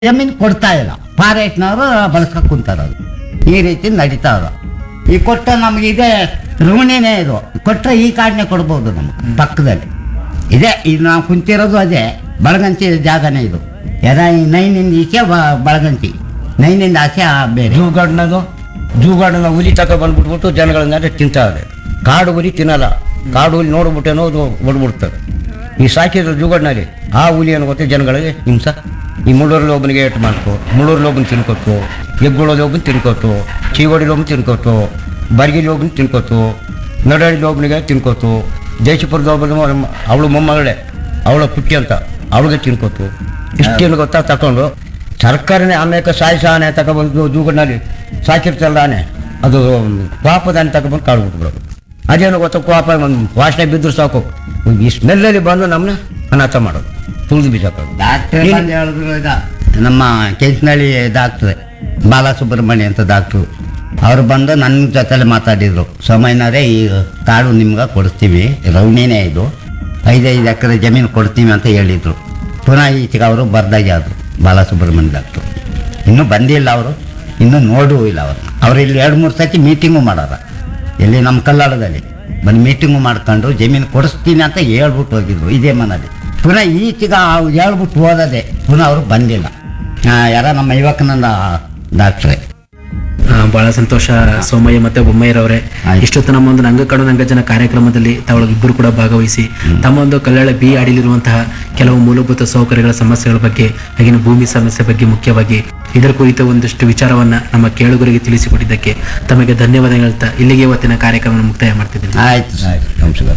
ಜಮೀನು ಕೊಡ್ತಾ ಇಲ್ಲ ಫಾರೆಸ್ಟ್ನವರು ಬಳಸ್ಕೊಂಡು ಕುಂತಾರ ಅದು ಈ ರೀತಿ ನಡೀತಾ ಇದೆ ಈ ಕೊಟ್ಟ ನಮ್ಗೆ ಇದೆ ಋಣಿನೇ ಇದು ಕೊಟ್ಟರೆ ಈ ಕಾಡನ್ನೇ ಕೊಡ್ಬೋದು ನಮ್ಗೆ ಪಕ್ಕದಲ್ಲಿ ಇದೆ ಇದು ನಾವು ಕುಂತಿರೋದು ಅದೇ ಬಳಗಂತಿ ಜಾಗನೇ ಇದು ಎರ ಈ ನೈನಿಂದ ಈಚೆ ಬ- ಬಳಗಂತಿ ನೈನಿಂದ ಆಚೆ ಆ ಬೇರೆ ಜೂ ಗಾರ್ಡನದು ಜೂ ಗಾರ್ಡನ ಹುಲಿ ತಕ ಬಂದ್ಬಿಟ್ಬಿಟ್ಟು ಜನಗಳನ್ನೆಲ್ಲ ತಿಂತಾರೆ ಕಾಡು ಹುಲಿ ತಿನ್ನಲ್ಲ ಕಾಡು ಹುಲಿ ನೋಡ್ಬಿಟ್ಟೇನೋ ಅದು ಹೊಡ್ಬಿಡ್ತಾರೆ ಈ ಸಾಕಿರೋ ಜೂಗಡ್ನಲ್ಲಿ ಆ ಹುಲಿ ಏನು ಗೊತ್ತೆ ಜನಗಳಿಗೆ ಹಿಂಸ ಈ ಮುಳ್ಳೂರಲ್ಲಿ ಒಬ್ಬನಿಗೆ ಏಟು ಮಾಡ್ತು ಮುಳ್ಳೂರಲ್ಲಿ ಒಬ್ಬನ ತಿನ್ಕೊಟ್ಟು ಹೆಗ್ಗುಳಲ್ಲಿ ಒಬ್ಬನ ತಿನ್ಕೊಟ್ಟು ಚೀಗೋಡಿಲಿ ಒಬ್ಬನ ತಿನ್ಕೊಟ್ಟು ಬರ್ಗಿಲಿ ಒಬ್ಬನ ತಿನ್ಕೊಟ್ಟು ನಡಹಳ್ಳಿ ಒಬ್ಬನಿಗೆ ತಿನ್ಕೊಟ್ಟು ಜಯಶಪುರದ ಒಬ್ಬನ ಅವಳು ಮೊಮ್ಮಗಳೇ ಅವಳ ಪುಟ್ಟಿ ಅಂತ ಅವಳಿಗೆ ತಿನ್ಕೊಟ್ಟು ಇಷ್ಟೇನು ಗೊತ್ತಾ ತಕೊಂಡು ಸರ್ಕಾರನೇ ಆಮೇಲೆ ಸಾಯಿ ಆನೆ ತಗೊಬಂದು ಜೂಗಡ್ನಲ್ಲಿ ಸಾಕಿರ್ತಲ್ಲ ಆನೆ ಅದು ಪಾಪದ ಆನೆ ತಗೊಬಂದು ಕಾಡ್ಬಿಟ್ಬಿಡೋದು ಅದೇನು ಗೊತ್ತಾ ಪಾಪ ಒಂದು ವಾಸನೆ ಬಿದ್ದರೂ ಸಾಕು ಈ ಸ್ಮೆಲ್ಲಲ್ಲಿ ಬಂದು ನಮ್ಮನ್ನ ಅನಾಥ ಮಾಡೋದು ತುಳಿದು ಬೀಸಾಕೋದು ಡಾಕ್ಟ್ರ್ ಬಂದು ಹೇಳಿದ್ರು ಈಗ ನಮ್ಮ ಕೆಂಚನಹಳ್ಳಿ ಡಾಕ್ಟ್ರೆ ಬಾಲಸುಬ್ರಹ್ಮಣ್ಯ ಅಂತ ಡಾಕ್ಟ್ರು ಅವ್ರು ಬಂದು ನನ್ನ ಜೊತೆಲಿ ಮಾತಾಡಿದ್ರು ಸೋಮಯ್ಯನವರೇ ಈ ಕಾಡು ನಿಮ್ಗೆ ಕೊಡ್ತೀವಿ ರೌಣಿನೇ ಇದು ಐದೈದು ಎಕರೆ ಜಮೀನು ಕೊಡ್ತೀವಿ ಅಂತ ಹೇಳಿದ್ರು ಪುನಃ ಈಚೆಗೆ ಅವರು ಬರ್ದಾಗ್ಯಾದ್ರು ಬಾಲಸುಬ್ರಹ್ಮಣ್ಯ ಡಾಕ್ಟ್ರು ಇನ್ನೂ ಬಂದಿಲ್ಲ ಅವರು ಇನ್ನೂ ನೋಡೂ ಇಲ್ಲ ಅವ್ರನ್ನ ಅವ್ರು ಇಲ್ಲಿ ಎರಡು ಮೂರು ಸತಿ ಮೀಟಿಂಗು ಮಾಡೋರ ಇಲ್ಲಿ ನಮ್ಮ ಕಲ್ಲಾಳದಲ್ಲಿ ಬಂದು ಮೀಟಿಂಗು ಮಾಡ್ಕೊಂಡು ಜಮೀನು ಕೊಡಿಸ್ತೀನಿ ಅಂತ ಹೇಳ್ಬಿಟ್ಟು ಹೋಗಿದ್ರು ಇದೇ ಮನೇಲಿ ಪುನಃ ಈಚೆಗೆ ಅವ್ರು ಹೇಳ್ಬಿಟ್ಟು ಹೋದದೆ ಪುನಃ ಅವರು ಬಂದಿಲ್ಲ ಆ, ಯಾರ ನಮ್ಮ ಯುವಕನಂದ ಡಾಕ್ಟ್ರೆ ಆ, ಬಹಳ ಸಂತೋಷ ಸೋಮಯ್ಯ ಮತ್ತೆ ಬೊಮ್ಮಯ್ಯರವರೇ ಆಯ್ತು. ಇಷ್ಟೊತ್ತು ನಮ್ಮ ಒಂದು ನಂಗಕಡು ನಂಗಜನ ಕಾರ್ಯಕ್ರಮದಲ್ಲಿ ತಾವೊಳಗಿಬ್ಬರು ಕೂಡ ಭಾಗವಹಿಸಿ ತಮ್ಮ ಒಂದು ಕಲ್ಯಾಣ ಬಿ ಅಡಿಲಿರುವಂತಹ ಕೆಲವು ಮೂಲಭೂತ ಸೌಕರ್ಯಗಳ ಸಮಸ್ಯೆಗಳ ಬಗ್ಗೆ ಹಾಗೆ ಭೂಮಿ ಸಮಸ್ಯೆ ಬಗ್ಗೆ ಮುಖ್ಯವಾಗಿ ಇದರ ಕುರಿತು ಒಂದಷ್ಟು ವಿಚಾರವನ್ನ ನಮ್ಮ ಕೇಳುಗರಿಗೆ ತಿಳಿಸಿಕೊಟ್ಟಿದ್ದಕ್ಕೆ ತಮಗೆ ಧನ್ಯವಾದ ಹೇಳ್ತಾ ಇಲ್ಲಿಗೆ ಇವತ್ತಿನ ಕಾರ್ಯಕ್ರಮ ಮುಕ್ತಾಯ ಮಾಡ್ತಿದ್ದೀನಿ ಆಯ್ತು ಸರ್ ನಮಸ್ಕಾರ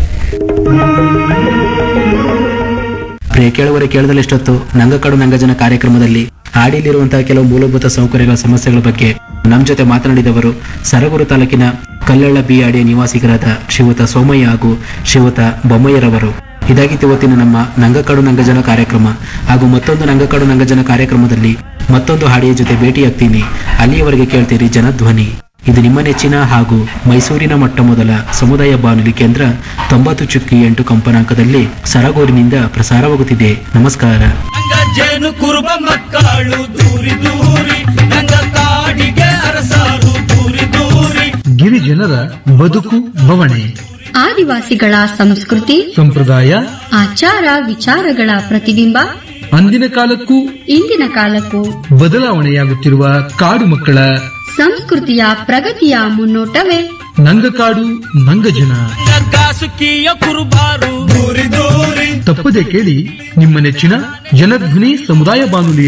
ಪ್ರಿಯ ಕೇಳುವರೆ ಕೇಳದಲ್ಲಿ ಇಷ್ಟೊತ್ತು ನಂಗಕಡು ನಂಗಜನ ಕಾರ್ಯಕ್ರಮದಲ್ಲಿ ಹಾಡಿಲಿರುವಂತಹ ಕೆಲವು ಮೂಲಭೂತ ಸೌಕರ್ಯಗಳ ಸಮಸ್ಯೆಗಳ ಬಗ್ಗೆ ನಮ್ಮ ಜೊತೆ ಮಾತನಾಡಿದವರು ಸರಗೂರು ತಾಲೂಕಿನ ಕಲ್ಲಳ್ಳ ಬಿ ಅಡಿಯ ನಿವಾಸಿಗರಾದ ಶ್ರೀಯುತ ಸೋಮಯ್ಯ ಹಾಗೂ ಶ್ರೀಯುತ ಬೊಮ್ಮಯ್ಯರವರು ಇದಾಗಿತ್ತು ಇವತ್ತಿನ ನಮ್ಮ ನಂಗಕಡು ನಂಗಜನ ಕಾರ್ಯಕ್ರಮ ಹಾಗೂ ಮತ್ತೊಂದು ನಂಗಕಡು ನಂಗಜನ ಕಾರ್ಯಕ್ರಮದಲ್ಲಿ ಮತ್ತೊಂದು ಹಾಡಿಯ ಜೊತೆ ಭೇಟಿಯಾಗ್ತೀನಿ ಅಲ್ಲಿಯವರೆಗೆ ಕೇಳ್ತೀರಿ ಜನಧ್ವನಿ ಇದು ನಿಮ್ಮ ನೆಚ್ಚಿನ ಹಾಗೂ ಮೈಸೂರಿನ ಮೊಟ್ಟ ಮೊದಲ ಸಮುದಾಯ ಬಾನುಲಿ ಕೇಂದ್ರ ತೊಂಬತ್ತು ಚುಕ್ಕಿ ಎಂಟು ಕಂಪನಾಂಕದಲ್ಲಿ ಸರಗೂರಿನಿಂದ ಪ್ರಸಾರವಾಗುತ್ತಿದೆ ನಮಸ್ಕಾರ ನಂಗ ಜೇನು ಕುರುಬ ಮಕ್ಕಳು ದೂರಿ ದೂರಿ ನಂಗ ಕಾಡಿಗೆ ಅರಸಾರು ದೂರಿ ದೂರಿ ಗಿರಿಜನರ ಬದುಕು ಬವಣೆ ಆದಿವಾಸಿಗಳ ಸಂಸ್ಕೃತಿ ಸಂಪ್ರದಾಯ ಆಚಾರ ವಿಚಾರಗಳ ಪ್ರತಿಬಿಂಬ ಅಂದಿನ ಕಾಲಕ್ಕೂ ಇಂದಿನ ಕಾಲಕ್ಕೂ ಬದಲಾವಣೆಯಾಗುತ್ತಿರುವ ಕಾಡು ಮಕ್ಕಳ ಸಂಸ್ಕೃತಿಯ ಪ್ರಗತಿಯ ಮುನ್ನೋಟವೇ ನಂಗಕಾಡು ನಂಗಜನ ನಂಗ ಸುಖಿಯ ಕುರುಬಾರು ದೂರಿ ದೂರಿ ತಪ್ಪದೆ ಕೇಳಿ ನಿಮ್ಮ ನೆಚ್ಚಿನ ಜನಧ್ವನಿ ಸಮುದಾಯ ಬಾನುಲಿ